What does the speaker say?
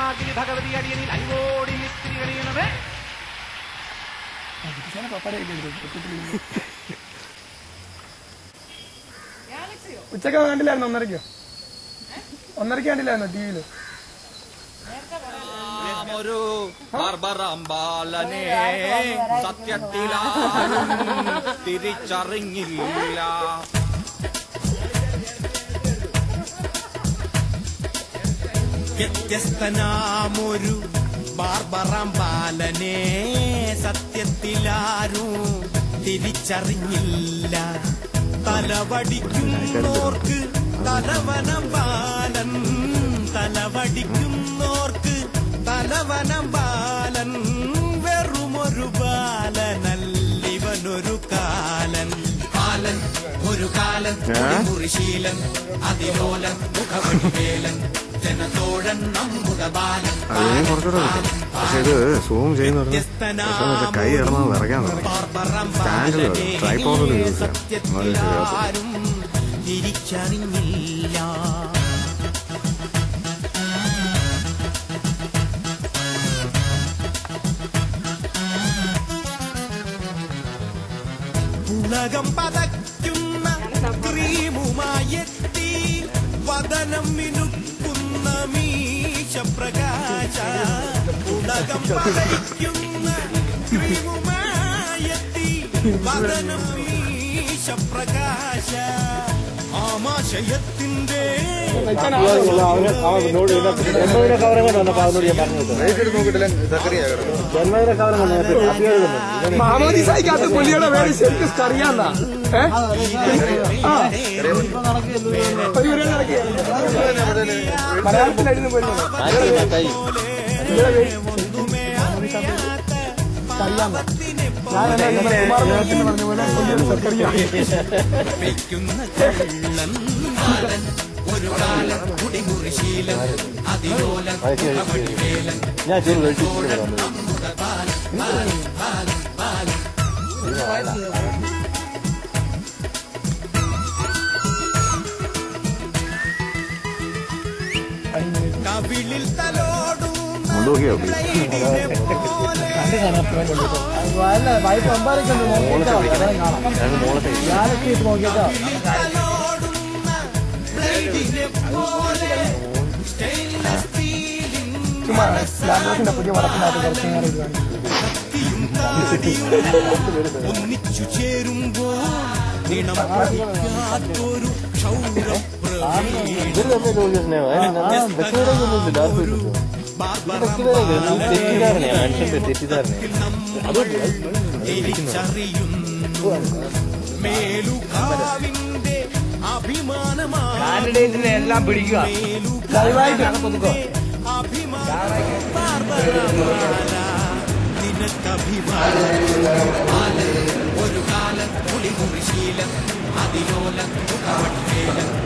ഹേമമാർഗിനി ഭഗവതി അടിയനിൽ അരിവോടി നിസ്ത്രീ കഴിയണമേ ഉച്ചക്ക് കണ്ടില്ലായിരുന്നു ഒന്നരക്കോ ഒന്നരക്ക് കണ്ടില്ലായിരുന്നു ടി വിയില് ഒരു ബാർബറാമ്പാലനെ സത്യത്തിലാരും തിരിച്ചറിഞ്ഞില്ല വ്യത്യസ്തനാമൊരു ബാർബറാം ബാലനെ സത്യത്തിലാരും തിരിച്ചറിഞ്ഞില്ല തലവടിക്കുന്നോർക്ക് തലവനം ബാലൻ തലവടിക്കുന്നോർക്ക് തലവനം ബാലൻ വെറുമൊരു ബാലനല്ലിവനൊരു കാലൻ ബാലൻ ഒരു കാലൻ മുറിശീലൻ അതിലോലൻ മുഖവടിവേലൻ ജനതോഴൻ നമ്മുടെ ബാലൻ അതിനെയും കുറച്ചുകൂടെ കിട്ടും പക്ഷെ ഇത് സൂം ചെയ്യുന്ന പറഞ്ഞാൽ കൈ ഇടണം വിറയ്ക്കാൻ തുടങ്ങി സ്റ്റാൻഡിൽ വരും ട്രൈപ്പോഡിൽ യൂസ് ചെയ്യാം എന്നാലും ശരിയാകത്തുള്ളൂ ആരും തിരിച്ചറിഞ്ഞില്ല ഉലകം പതയ്ക്കുന്ന ക്രീമുമായെത്തി വദനം മിനുക്കുന്ന മീശപ്രകാശ ഉലകം പതയ്ക്കുന്ന ക്രീമുമായെത്തി വദനം മീശപ്രകാശ ആമാശയത്തിന്റെ മാമോദി സായിക്കകത്ത് പുള്ളിയുടെ പേര് ശരിക്കും സ്കറിയാന്നാ ഏ? ആ. ഒരു വീഡിയോ നടക്കി. മലയാളത്തിൽ എഴുതുന്ന പോലെ വെയ്ക്കുന്ന കള്ളൻ ബാലൻ ഒരു കാലം കുടിമുറിശീലൻ അതിലോലൻ മുഖവടിവേലൻ കവിളിൽ തലോടുന്ന മുണ്ടൂക്കിയോ ബ്ലേഡിനെ പോലെ തലോടുന്ന ബ്ലേഡിനെ പോലെ സ്റ്റെയിൻലെസ് സ്റ്റീലിൻ ചുമ്മാ ലാംഗ്വേജിന്റെ പുതിയ വടക്കിനകത്ത് കുറച്ച് നേരം ഇടുവാണ് ഒന്നിച്ചു ചേരുമ്പോൾ നിണം പഠിക്കാത്തൊരു ക്ഷൗരം തിരിച്ചറിയുന്നു മേലുകാവിന്റെ അഭിമാനമാണ് കാൻഡിഡേറ്റിനെ എല്ലാം പിടിക്കുക ലൈവായിട്ട് ഒരു കാലം പുളിമുറിശീലം അതിലോലം മുഖവട്ടേലം